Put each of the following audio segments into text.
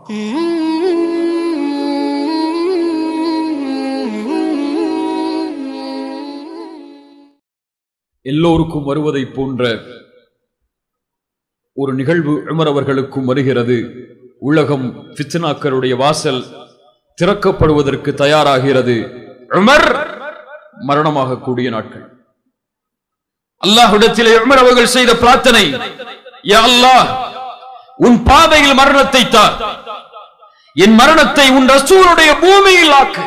எல்லோருக்கும் வருவதைப் போன்ற ஒரு நிகழ்வு உமர் அவர்களுக்கும் வருகிறது உலகம் ஃபித்னாக்களுடைய வாசல் திறக்கப்படுவதற்கு தயாராகிறது உமர் மரணமாக கூடிய நாட்கள் அல்லாஹ்விடத்திலே உமர் அவர்கள் செய்த பிரார்த்தனை யா அல்லாஹ் உன் பாதையில் மரணத்தை தார் என் மரணத்தை உன் ரசூலுடைய பூமியில் ஆக்கு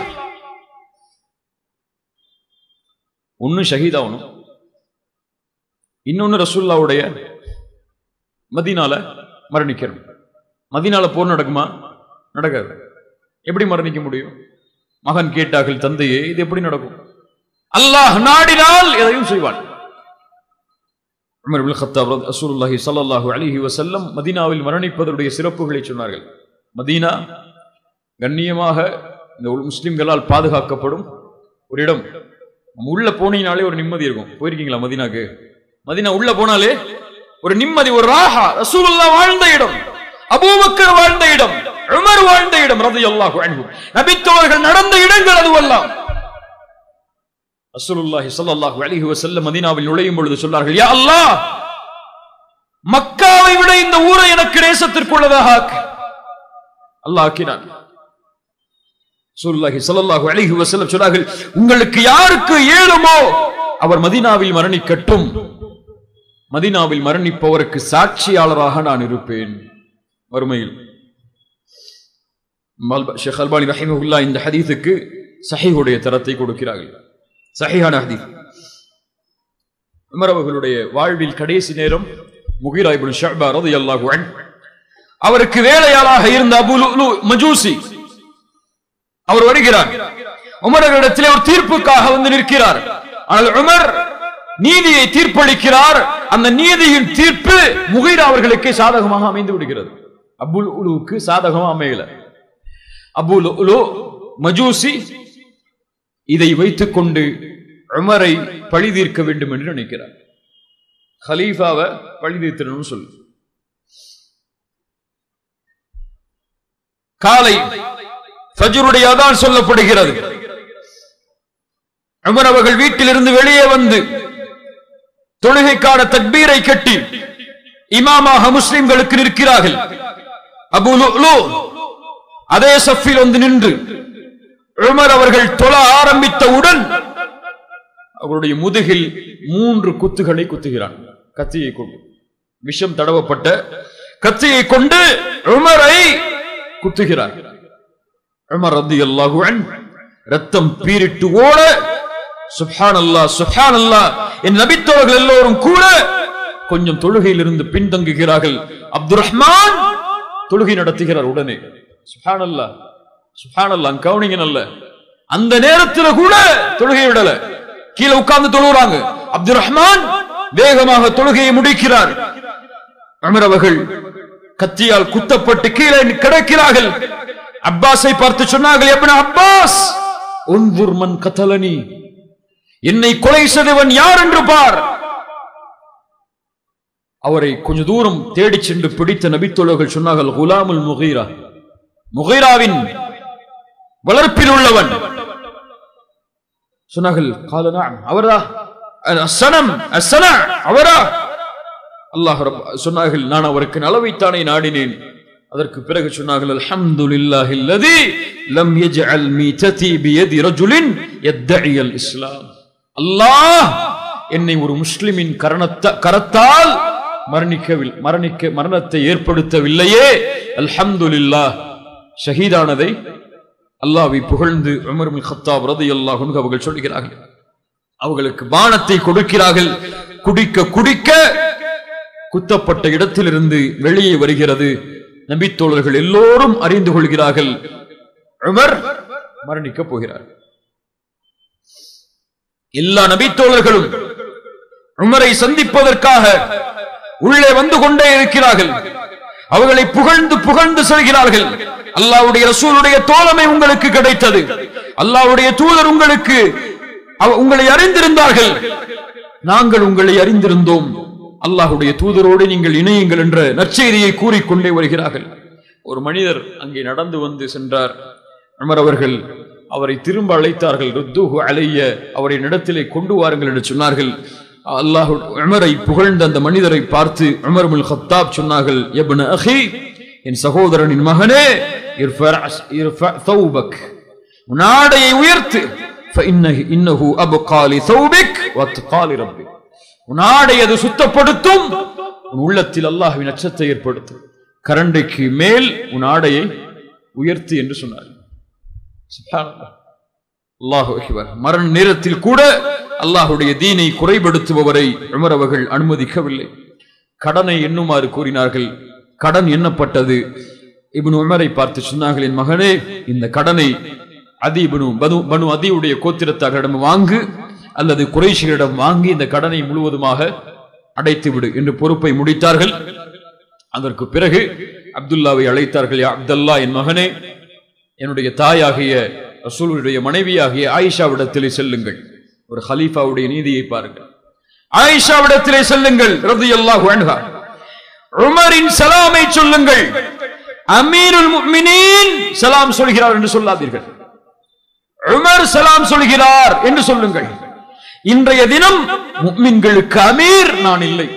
ஒன்னு ஷஹீதாகணும் இன்னொன்னு ரசூல்லாவுடைய மதீனால மரணிக்கணும் மதீனால போர் நடக்குமா நடக்காது எப்படி மரணிக்க முடியும் மகன் கேட்டார்கள் தந்தையே இது எப்படி நடக்கும் அல்லாஹ் நாடினால் எதையும் செய்வான் உமர் இப்னு கத்தாப் ரதி- ரசூலுல்லாஹி ஸல்லல்லாஹு அலைஹி வஸல்லம் மதீனாவில் மரணிப்பதனுடைய சிறப்புகளை சொன்னார்கள் மதீனா கண்ணியமாக இந்த உள் முஸ்லிம்களால் பாதுகாக்கப்படும் ஒரு இடம் நம்ம உள்ள போனீங்கனாலே ஒரு நிம்மதி இருக்கும் போயிருக்கீங்களா மதீனாக்கு மதீனா உள்ள போனாலே ஒரு நிம்மதி ஒரு ராஹா ரசூலுல்லாஹ் வாழ்ந்த இடம் அபூபக்கர் வாழ்ந்த இடம் உமர் வாழ்ந்த இடம் ரலியல்லாஹு அன்ஹு நபித்தோழர்கள் நடந்த இடங்கள் அதுவெல்லாம் ரசூலுல்லாஹி ஸல்லல்லாஹு அலைஹி வஸல்லம் மதீனாவில் நுழையும் பொழுது சொன்னார்கள் யா அல்லாஹ் மக்காவை விட இந்த ஊரை எனக்கு நேசத்திற்குள்ளதாக ஆக்கு அல்லாஹ் ஆக்கினான் ரசூலுல்லாஹி ஸல்லல்லாஹு அலைஹி வஸல்லம் சொன்னார்கள் உங்களுக்கு யாருக்கு ஏழுமோ அவர் மதீனாவில் மரணிக்கட்டும் மதீனாவில் மரணிப்பவருக்கு சாட்சியாளராக நான் இருப்பேன் வறுமையில் மல்ப- ஷேக் அல்பானி ரஹிமஹுல்லா இந்த ஹதீஸுக்கு சஹீஹுடைய தரத்தை கொடுக்கிறார்கள் சஹீஹான ஹதீஸ் உமர் அவர்களுடைய வாழ்வில் கடைசி நேரம் முகிரா இப்னு ஷஅபா ரலியல்லாஹு அன்ஹு அவருக்கு வேலையாளாக இருந்த அபு லுலு மஜூசி அவர் வருகிறார் உமரரிடத்திலே ஒரு தீர்ப்புக்காக வந்து நிற்கிறார் ஆனால் உமர் நீதியை தீர்ப்பளிக்கிறார் அந்த நீதியின் தீர்ப்பு முகிரா அவர்களுக்கு சாதகமாக அமைந்து விடுகிறது அபுல் உலுவுக்கு சாதகமாக அமையல அபுல் உலு மஜூசி இதை வைத்துக் கொண்டு உமரை பழி தீர்க்க வேண்டும் என்று நினைக்கிறார் ஹலீஃபாவை பழி தீர்த்தணும்னு சொல்லு காலை ஃபஜ்ருடைய அதான் சொல்லப்படுகிறது உமர் அவர்கள் வீட்டிலிருந்து வெளியே வந்து தொழுகைக்கான தக்பீரை கட்டி இமாமாக முஸ்லிம்களுக்கு நிற்கிறார்கள் அபு லுலு அதே சஃபில் வந்து நின்று உமர் அவர்கள் தொழ ஆரம்பித்தவுடன் அவருடைய முதுகில் மூன்று குத்துகளை குத்துகிறான் கத்தியை கொண்டு விஷம் தடவப்பட்ட கத்தியை கொண்டு உமரை குத்துகிறார் உமர் ரலியல்லாஹு அன்ஹு ரத்தம் பீரிட்டு ஓட சுப்ஹானல்லாஹ் சுப்ஹானல்லாஹ் என் நபித்தோர்கள் எல்லோரும் கூட கொஞ்சம் தொழுகையிலிருந்து பின்தங்குகிறார்கள் அப்துல் ரஹ்மான் தொழுகை நடத்துகிறார் உடனே சுப்ஹானல்லாஹ் சுப்ஹானல்லாஹ் கவுனிங்க நல்ல அந்த நேரத்துல கூட தொழுகை விடல கீழே உட்கார்ந்து தொழுகிறாங்க அப்துல் ரஹ்மான் வேகமாக தொழுகையை முடிக்கிறார் அமர் அவர்கள் கத்தியால் குத்தப்பட்டு கீழே கிடக்கிறார்கள் அப்பாஸை பார்த்து சொன்னார்கள் எப்படி அப்பாஸ் உன்துர் மன் கத்தலனி என்னை கொலை செய்தவன் யார் என்று பார் அவரை கொஞ்ச தூரம் தேடிச் சென்று பிடித்த நபித்தோழர்கள் சொன்னார்கள் குலாமுல் முகீரா முகீராவின் வளர்ப்பில் உள்ளவன் சொன்னார்கள் கால நஅம் அவரா அஸ்ஸனம் அஸ்ஸனா அவரா அல்லாஹ் ரப்- சொன்னார்கள் நான் அவருக்கு நலவைத்தானே நாடினேன் அதற்கு பிறகு சொன்னார்கள் அல்ஹம்துலில்லாஹி அல்லதி லம் யஜ்அல் மீததி பியதி ரஜுலின் யத்தஇ அல் இஸ்லாம் அல்லாஹ் என்னை ஒரு முஸ்லிமின் கரணத்த கரத்தால் மரணிக்கவில் மரணிக்க மரணத்தை ஏற்படுத்தவில்லையே அல்ஹம்துலில்லாஹ் ஷஹீதானதை அல்லாஹ்வை புகழ்ந்து உமர் பின் கத்தாப் ரலியல்லாஹு அன்ஹு அவர்கள் சொல்கிறார்கள் அவர்களுக்கு பானத்தை கொடுக்கிறார்கள் குடிக்க குடிக்க குத்தப்பட்ட இடத்திலிருந்து வெளியே வருகிறது நபித்தோழர்கள் எல்லோரும் அறிந்து கொள்கிறார்கள் உமர் மரணிக்கப் போகிறார் எல்லா நபித்தோழர்களும் உமரை சந்திப்பதற்காக உள்ளே வந்து கொண்டே இருக்கிறார்கள் அவர்களை புகழ்ந்து புகழ்ந்து செல்கிறார்கள் அல்லாஹ்வுடைய ரசூலுடைய தோழமை உங்களுக்கு கிடைத்தது அல்லாஹ்வுடைய தூதர் உங்களுக்கு அவ- உங்களை அறிந்திருந்தார்கள் நாங்கள் உங்களை அறிந்திருந்தோம் அல்லாஹ்வுடைய தூதரோடு நீங்கள் இணையுங்கள் என்ற நற்செய்தியை கூறிக்கொண்டே வருகிறார்கள் ஒரு மனிதர் அங்கே நடந்து வந்து சென்றார் உமர் அவர்கள் அவரை திரும்ப அழைத்தார்கள் ருத்துஹு அலைய அவரை இடத்திலே கொண்டு வாருங்கள் என்று சொன்னார்கள் அல்லாஹ் உமரை புகழ்ந்த அந்த மனிதரை பார்த்து உமர் முல் ஹத்தாப் சொன்னார்கள் எப்ன அஹி என் சகோதரனின் மகனே இர்ஃப- இர்ஃப தௌபக் உன் ஆடையை உயர்த்து فإنه إنه أبقى لثوبك واتقى لربك உன் ஆடை அது சுத்தப்படுத்தும் உன் உள்ளத்தில் அல்லாஹ்வின் அச்சத்தை ஏற்படுத்தும் கரண்டைக்கு மேல் உன் ஆடையை உயர்த்து என்று சொன்னார் சுப்ஹானல்லாஹ். அல்லாஹு அக்பர் மரண நேரத்தில் கூட அல்லாஹுடைய தீனை குறைபடுத்துபவரை உமர் அவர்கள் அனுமதிக்கவில்லை கடனை எண்ணுமாறு கூறினார்கள் கடன் எண்ணப்பட்டது இப்னு உமரை பார்த்து சொன்னார்கள் என் மகனே இந்த கடனை அதி இப்னு பனு பனு அதியுடைய கோத்திரத்தாரிடம் வாங்கு அல்லது குறைஷிகளிடம் வாங்கி இந்த கடனை முழுவதுமாக அடைத்து விடு என்று பொறுப்பை முடித்தார்கள் அதற்கு பிறகு அப்துல்லாவை அழைத்தார்கள் யா அப்துல்லா என் மகனே என்னுடைய தாயாகிய ரசூலுடைய மனைவியாகிய ஆயிஷாவிடத்திலே செல்லுங்கள் ஒரு ஹலீஃபாவுடைய நீதியை பாருங்கள் ஆயிஷாவிடத்திலே செல்லுங்கள் ரலியல்லாஹு அன்ஹா உமரின் சலாமை சொல்லுங்கள் அமீருல் முஃமினீன் சலாம் சொல்கிறார் என்று சொல்லாதீர்கள் உமர் சலாம் சொல்கிறார் என்று சொல்லுங்கள் இன்றைய தினம் முஃமின்களுக்கு அமீர் நான் இல்லை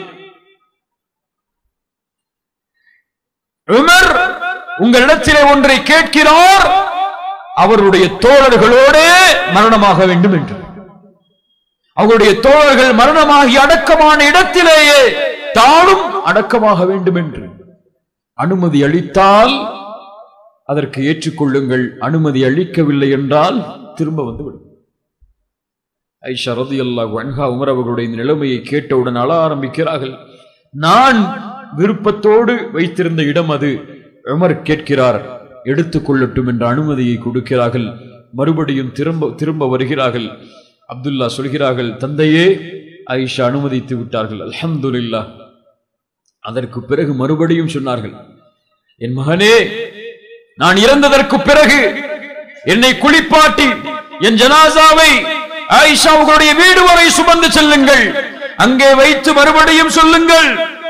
உமர் உங்களிடத்திலே ஒன்றை கேட்கிறார் அவருடைய தோழர்களோடு மரணமாக வேண்டும் என்று அவருடைய தோழர்கள் மரணமாகி அடக்கமான இடத்திலேயே தானும் அடக்கமாக வேண்டும் என்று அனுமதி அளித்தால் அதற்கு ஏற்றுக்கொள்ளுங்கள் அனுமதி அளிக்கவில்லை என்றால் திரும்ப வந்துவிடும் ஐஷா ரதி அல்லாஹ் அன்ஹா உமர் அவர்களுடைய இந்த நிலைமையை கேட்டவுடன் அழ ஆரம்பிக்கிறார்கள் நான் விருப்பத்தோடு வைத்திருந்த இடம் அது உமர் கேட்கிறார் எடுத்துக்கொள்ளட்டும் என்ற அனுமதியை கொடுக்கிறார்கள் மறுபடியும் திரும்ப திரும்ப வருகிறார்கள் அப்துல்லா சொல்கிறார்கள் தந்தையே ஆயிஷா அனுமதித்து விட்டார்கள் அல்ஹம்துலில்லாஹ் அதற்கு பிறகு மறுபடியும் சொன்னார்கள் என் மகனே நான் இறந்ததற்கு பிறகு என்னை குளிப்பாட்டி என் ஜனாசாவை ஆயிஷா உங்களுடைய வீடு வரை சுமந்து செல்லுங்கள் அங்கே வைத்து மறுபடியும் சொல்லுங்கள்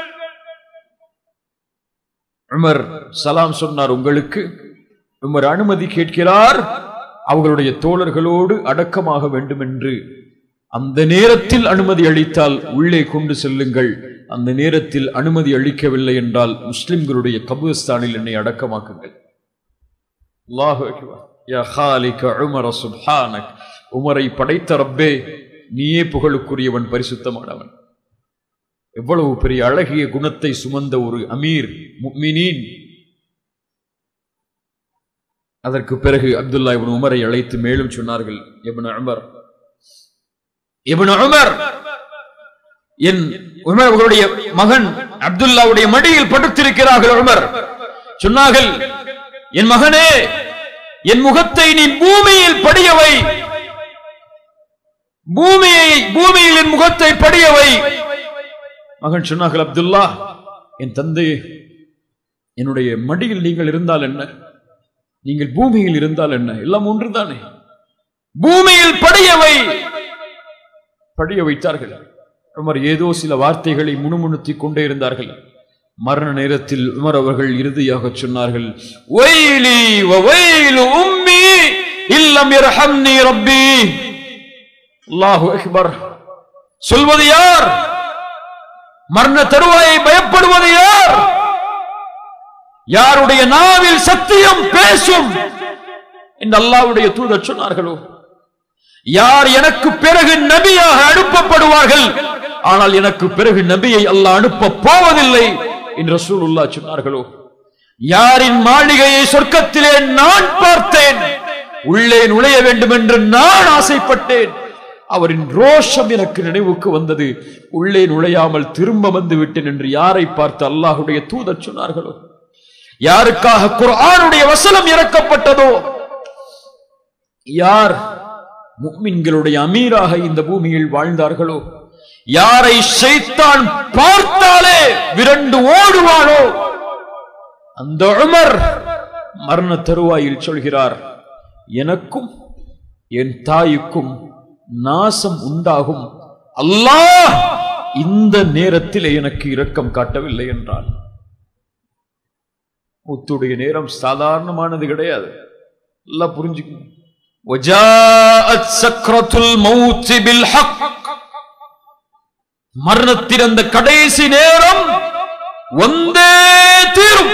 உமர் சலாம் சொன்னார் உங்களுக்கு உமர் அனுமதி கேட்கிறார் அவர்களுடைய தோழர்களோடு அடக்கமாக வேண்டும் என்று அந்த நேரத்தில் அனுமதி அளித்தால் உள்ளே கொண்டு செல்லுங்கள் அந்த நேரத்தில் அனுமதி அளிக்கவில்லை என்றால் முஸ்லிம்களுடைய கபுஸ்தானில் என்னை அடக்கமாக்குங்கள் அல்லாஹு அக்பர். யா ஹாலிக உமர சுப்ஹானக். உமரை படைத்த ரப்பே நீயே புகழுக்குரியவன் பரிசுத்தமானவன் எவ்வளவு பெரிய அழகிய குணத்தை சுமந்த ஒரு அமீர் முஃமினீன் அதற்கு பிறகு அப்துல்லா இப்னு உமரை அழைத்து மேலும் சொன்னார்கள் இப்னு உமர் இப்னு உமர் என் உமர் அவர்களுடைய மகன் அப்துல்லாவுடைய மடியில் படுத்திருக்கிறார்கள் உமர் சொன்னார்கள் என் மகனே என் முகத்தை நீ பூமியில் படியவை பூமியை பூமியில் என் முகத்தை படியவை மகன் சொன்னார்கள் அப்துல்லா என் தந்தை என்னுடைய மடியில் நீங்கள் இருந்தால் என்ன நீங்கள் பூமியில் இருந்தால் என்ன எல்லாம் ஒன்றுதானே பூமியில் படியவை படிய வைத்தார்கள் உமர் ஏதோ சில வார்த்தைகளை முணுமுணுத்திக் கொண்டே இருந்தார்கள் மரண நேரத்தில் உமர் அவர்கள் இறுதியாக சொன்னார்கள் "வயலி வவயலு உம்மி இல்லம் யர்ஹம்னி ரப்பி அல்லாஹு அக்பர் சொல்வது யார் மரண தருவாயை பயப்படுவது யார் யாருடைய நாவில் சத்தியம் பேசும் இந்த அல்லாஹ்வுடைய தூதர் சொன்னார்களோ யார் எனக்கு பிறகு நபியாக அனுப்பப்படுவார்கள் ஆனால் எனக்கு பிறகு நபியை அல்லாஹ் அனுப்ப போவதில்லை என்று ரசூலுல்லாஹ் சொன்னார்களோ யாரின் மாளிகையை சொர்க்கத்திலே நான் பார்த்தேன் உள்ளே நுழைய வேண்டும் என்று நான் ஆசைப்பட்டேன் அவரின் ரோஷம் எனக்கு நினைவுக்கு வந்தது உள்ளே நுழையாமல் திரும்ப வந்து விட்டேன் என்று யாரை பார்த்து அல்லாஹுடைய தூதர் சொன்னார்களோ யாருக்காக குர்ஆனுடைய வசனம் இறக்கப்பட்டதோ யார் முக்மின்களுடைய அமீராக இந்த பூமியில் வாழ்ந்தார்களோ யாரை ஷைத்தான் பார்த்தாலே விரண்டு ஓடுவானோ அந்த உமர் மரண தருவாயில் சொல்கிறார் எனக்கும் என் தாய்க்கும் நாசம் உண்டாகும் அல்லாஹ் இந்த நேரத்தில் எனக்கு இரக்கம் காட்டவில்லை என்றால் முத்துடைய நேரம் சாதாரணமானது கிடையாது எல்லாம் புரிஞ்சுக்கணும் وجاءت سكرة الموت بالحق மரணத்தின் அந்த கடைசி நேரம் வந்தே தீரும்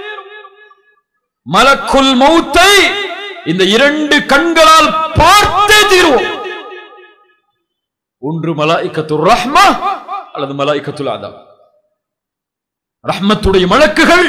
மலக்குல் மௌத்தை இந்த இரண்டு கண்களால் பார்த்தே தீருவோம் ஒன்று மலாய்க்கத்து ரஹ்மா அல்லது மலாய்க்கத்துல் அதா ரஹ்மத்துடைய மலக்குகள்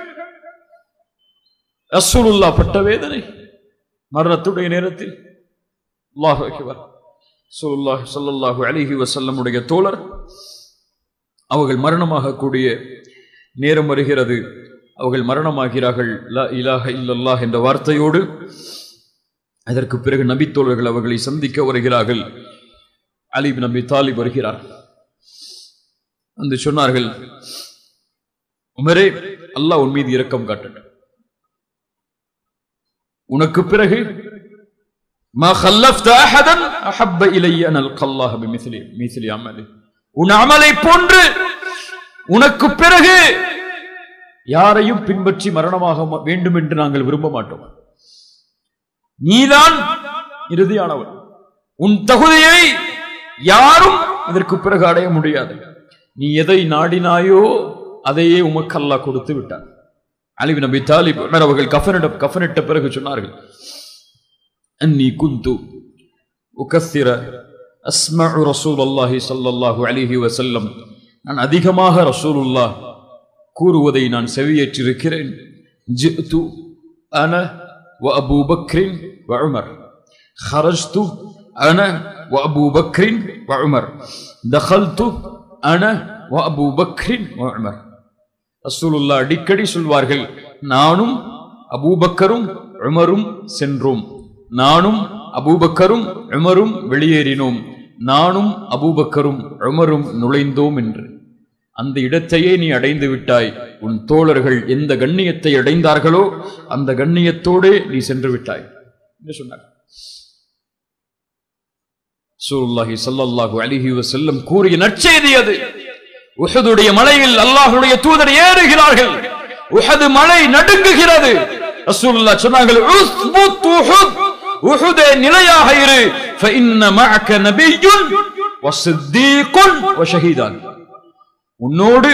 ரசூலுல்லா பட்ட வேதனை மரணத்துடைய நேரத்தில் அல்லாஹு அக்பர் ரசூலுல்லாஹி ஸல்லல்லாஹு அலைஹி வஸல்லமுடைய தோழர் அவர்கள் மரணமாக கூடிய நேரம் வருகிறது அவர்கள் மரணமாகிறார்கள் லா இலாஹ இல்லல்லாஹ் என்ற வார்த்தையோடு அதற்கு பிறகு நபித்தோழர்கள் அவர்களை சந்திக்க வருகிறார்கள் அலிப் நபி தாலிப் வருகிறார் வந்து சொன்னார்கள் உமரே அல்லாஹ் உன் மீது இரக்கம் காட்டட்டும் உனக்கு பிறகு ما خلفت احدا احب الي ان القى الله بمثل مثل عمله உன் அமலை போன்று உனக்கு பிறகு யாரையும் பின்பற்றி மரணமாக ம- வேண்டும் என்று நாங்கள் விரும்ப மாட்டோம் நீதான் இறுதியானவன் உன் தகுதியை யாரும் இதற்கு பிறகு அடைய முடியாது நீ எதை நாடினாயோ அதையே உமக்கு அல்லாஹ் கொடுத்து விட்டான் அலிப் நபி தாலிப் உமர் அவர்கள் கஃனிட கஃனிட்ட பிறகு சொன்னார்கள் அன்னி குந்து உகஸ்திர அஸ்மஉ ரசூலுல்லாஹி ஸல்லல்லாஹு அலைஹி வஸல்லம் நான் அதிகமாக ரசூலுல்லாஹ் கூறுவதை நான் செவியேற்றிருக்கிறேன் ஜிஅ்து அன وأبو بكر وعمر خرجت أنا وأبو بكر وعمر دخلت أنا وأبو بكر وعمر ரசூலுல்லா அடிக்கடி சொல்வார்கள் நானும் அபூபக்கரும் உமரும் சென்றோம் நானும் அபூபக்கரும் உமரும் வெளியேறினோம் நானும் அபூபக்கரும் உமரும் நுழைந்தோம் என்று அந்த இடத்தையே நீ அடைந்து விட்டாய் உன் தோழர்கள் எந்த கண்ணியத்தை அடைந்தார்களோ அந்த கண்ணியத்தோடே நீ சென்று விட்டாய் என்று சொன்னார் சூருல்லாஹி ஸல்லல்லாஹு அலைஹி வஸல்லம் கூறிய நற்செய்தி அது உஹதுடைய மலையில் அல்லாஹ்வுடைய தூதர் ஏறுகிறார்கள் உஹது மலை நடுங்குகிறது ரசூலுல்லாஹ் சொன்னார்கள் உஸ்புத் உஹுத் உஹுதே நிலையாக இரு فإن معك نبي وصديق وشهيدان உன்னோடு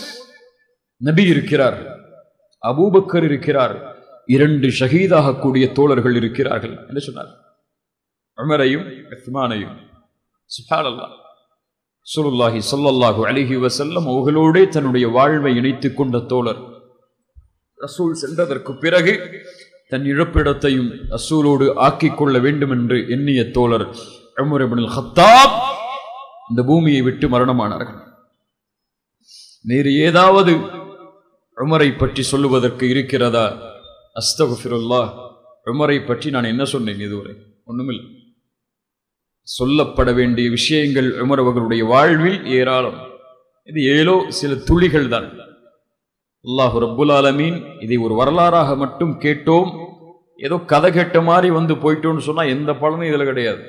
நபி இருக்கிறார் அபூபக்கர் இருக்கிறார் இரண்டு ஷஹீதாக கூடிய தோழர்கள் இருக்கிறார்கள் என்று சொன்னார் உமரையும் உஸ்மானையும் சுப்ஹானல்லாஹ் சுருல்லாஹி ஸல்லல்லாஹு அலைஹி வஸல்லம் அவர்களோடே தன்னுடைய வாழ்வை இணைத்துக் கொண்ட தோழர் ரசூல் சென்றதற்கு பிறகு தன் இழப்பிடத்தையும் ரசூலோடு ஆக்கிக் கொள்ள வேண்டும் என்று எண்ணிய தோழர் உமர் இப்னுல் ஹத்தாப் இந்த பூமியை விட்டு மரணமானார்கள் வேறு ஏதாவது உமரை பற்றி சொல்லுவதற்கு இருக்கிறதா அஸ்தகுஃபிருல்லாஹ் உமரை பற்றி நான் என்ன சொன்னேன் இதுவரை ஒண்ணுமில்லை சொல்லப்பட வேண்டிய விஷயங்கள் உமர் அவர்களுடைய வாழ்வில் ஏராளம் இது ஏதோ சில துளிகள் தான் அல்லாஹ் ரப்புல் ஆலமீன் இதை ஒரு வரலாறாக மட்டும் கேட்டோம் ஏதோ கதை கேட்ட மாதிரி வந்து போயிட்டோம்னு சொன்னா எந்த பலனும் இதுல கிடையாது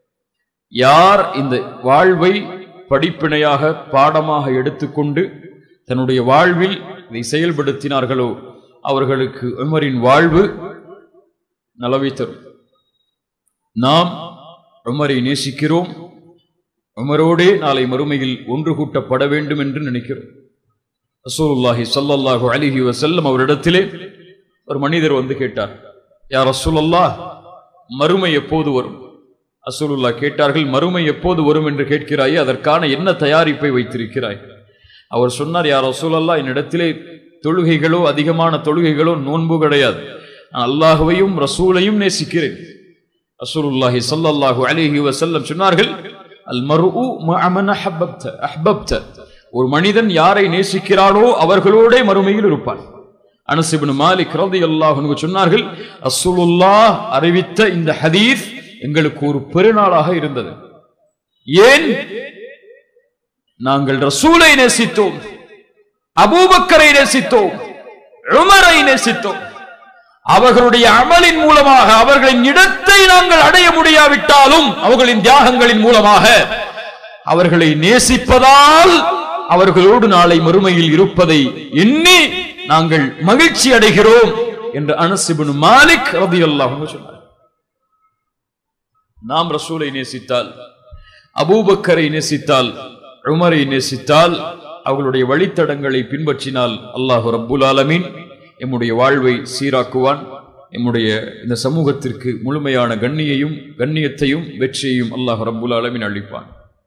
யார் இந்த வாழ்வை படிப்பினையாக பாடமாக எடுத்துக்கொண்டு தன்னுடைய வாழ்வில் இதை செயல்படுத்தினார்களோ அவர்களுக்கு உமரின் வாழ்வு நலவை தரும் நாம் உமரை நேசிக்கிறோம் உமரோடே நாளை மறுமையில் ஒன்று கூட்டப்பட வேண்டும் என்று நினைக்கிறோம் ரசூலுல்லாஹி ஸல்லல்லாஹு அலைஹி வஸல்லம் அவரிடத்திலே ஒரு மனிதர் வந்து கேட்டார் யா ரசூலல்லாஹ் மறுமை எப்போது வரும் ரசூலுல்லாஹ் கேட்டார்கள் மறுமை எப்போது வரும் என்று கேட்கிறாயே அதற்கான என்ன தயாரிப்பை வைத்திருக்கிறாய் அவர் சொன்னார் யா ரசூலல்லாஹ் என்னிடத்திலே தொழுகைகளோ அதிகமான தொழுகைகளோ நோன்பு கிடையாது நான் அல்லாஹுவையும் ரசூலையும் நேசிக்கிறேன் ரசூலுல்லாஹி ஸல்லல்லாஹு அலைஹி வஸல்லம் சொன்னார்கள் அல் மர்உ மஅ மன் அஹப்பப்த அஹ்பப்த ஒரு மனிதன் யாரை நேசிக்கிறானோ அவர்களோடே மறுமையில் இருப்பான் அனஸ் இப்னு மாலிக் ரலியல்லாஹு அன்ஹு சொன்னார்கள் ரசூலுல்லாஹ் அறிவித்த இந்த ஹதீஸ் எங்களுக்கு ஒரு பெருநாளாக இருந்தது ஏன் நாங்கள் ரசூலை நேசித்தோம் அபூபக்கரை நேசித்தோம் உமரை நேசித்தோம் அவர்களுடைய அமலின் மூலமாக அவர்களின் இடத்தை நாங்கள் அடைய முடியாவிட்டாலும் அவர்களின் தியாகங்களின் மூலமாக அவர்களை நேசிப்பதால் அவர்களோடு நாளை மறுமையில் இருப்பதை எண்ணி நாங்கள் மகிழ்ச்சி அடைகிறோம் என்று அனசிபுன் மாலிக் ரதியல்லாஹு அன்ஹு சொன்னார் நாம் ரசூலை நேசித்தால் அபூபக்கரை நேசித்தால் உமரை நேசித்தால் அவர்களுடைய வழித்தடங்களை பின்பற்றினால் அல்லாஹு ரப்புல் ஆலமீன் எம்முடைய வாழ்வை சீராக்குவான் எம்முடைய இந்த சமூகத்திற்கு முழுமையான கண்ணியையும் கண்ணியத்தையும் வெற்றியையும் அல்லாஹ் ரப்புல் ஆலமீன் அளிப்பான்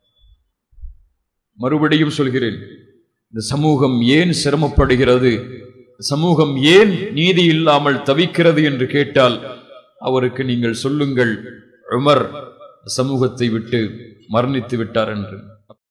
மறுபடியும் சொல்கிறேன் இந்த சமூகம் ஏன் சிரமப்படுகிறது சமூகம் ஏன் நீதி இல்லாமல் தவிக்கிறது என்று கேட்டால் அவருக்கு நீங்கள் சொல்லுங்கள் உமர் சமூகத்தை விட்டு மரணித்து விட்டார் என்று